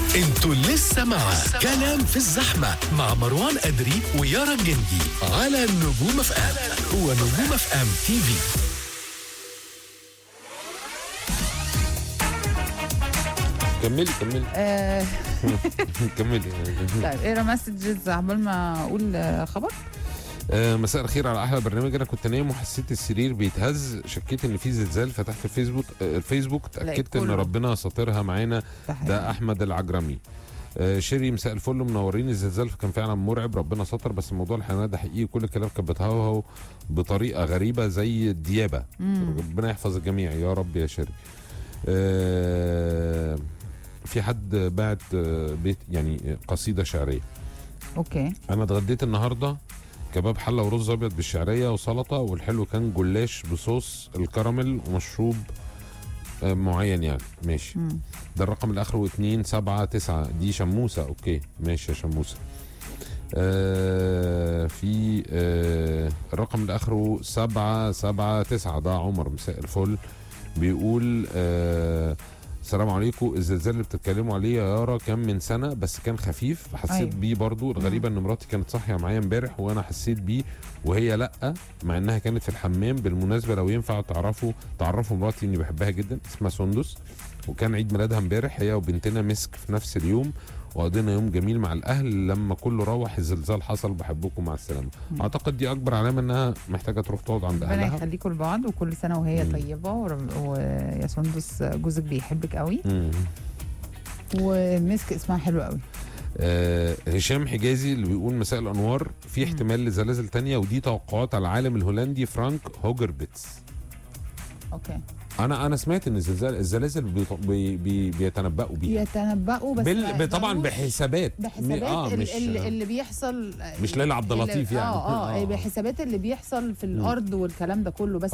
انتوا لسه مع كلام في الزحمة مع مروان أدري ويارا الجندي على نجوم اف ام ونجوم اف ام تي في كملي كملي آه كملي طيب اقرا مسجز عبال ما اقول آه، خبر آه، مساء الخير على احلى برنامج انا كنت نايم وحسيت السرير بيتهز شكيت ان في زلزال فتحت الفيسبوك آه، الفيسبوك اتاكدت ان كله. ربنا ساطرها معانا تحية. ده احمد العجرمي آه، شيري مساء الفل منورين الزلزال كان فعلا مرعب ربنا ستر بس موضوع الحيوانات ده حقيقي كل الكلام كان بتهوهو بطريقه غريبه زي الديابه مم. ربنا يحفظ الجميع يا رب يا شيري آه، في حد بعت آه، بيت يعني قصيده شعريه اوكي انا اتغديت النهارده كباب حله ورز ابيض بالشعريه وسلطه والحلو كان جلاش بصوص الكراميل ومشروب آه، معين يعني ماشي مم. ده الرقم اللي اخره 2 7 9 دي شموسه اوكي ماشي يا شموسه آه في آه الرقم اللي اخره 7 7 9 ده عمر مساء الفل بيقول آه السلام عليكم الزلزال اللي بتتكلموا عليه يا يارا كان من سنه بس كان خفيف حسيت أيوة. بيه برضو الغريبه ان مراتي كانت صاحيه معايا امبارح وانا حسيت بيه وهي لا مع انها كانت في الحمام بالمناسبه لو ينفع تعرفوا تعرفوا مراتي اني بحبها جدا اسمها سندس وكان عيد ميلادها امبارح هي وبنتنا مسك في نفس اليوم وقضينا يوم جميل مع الاهل لما كله روح الزلزال حصل بحبكم مع السلامه مم. اعتقد دي اكبر علامه انها محتاجه تروح تقعد عند ربنا اهلها يخليكم لبعض وكل سنه وهي مم. طيبه ورب- ويا سندس جوزك بيحبك قوي مم. ومسك اسمها حلو قوي آه هشام حجازي اللي بيقول مساء الانوار في مم. احتمال لزلازل تانية ودي توقعات على العالم الهولندي فرانك هوجربيتس اوكي انا انا سمعت ان الزلزال الزلازل بيط- بي بي بيتنبأوا بيها يتنبأوا بس بال... ما ب- طبعا يقدروش بحسابات بحسابات اه ال- مش ال- اللي بيحصل مش ليلى عبد اللي- اللطيف يعني. اه اه آه. بحسابات اللي بيحصل في مم. الارض والكلام ده كله بس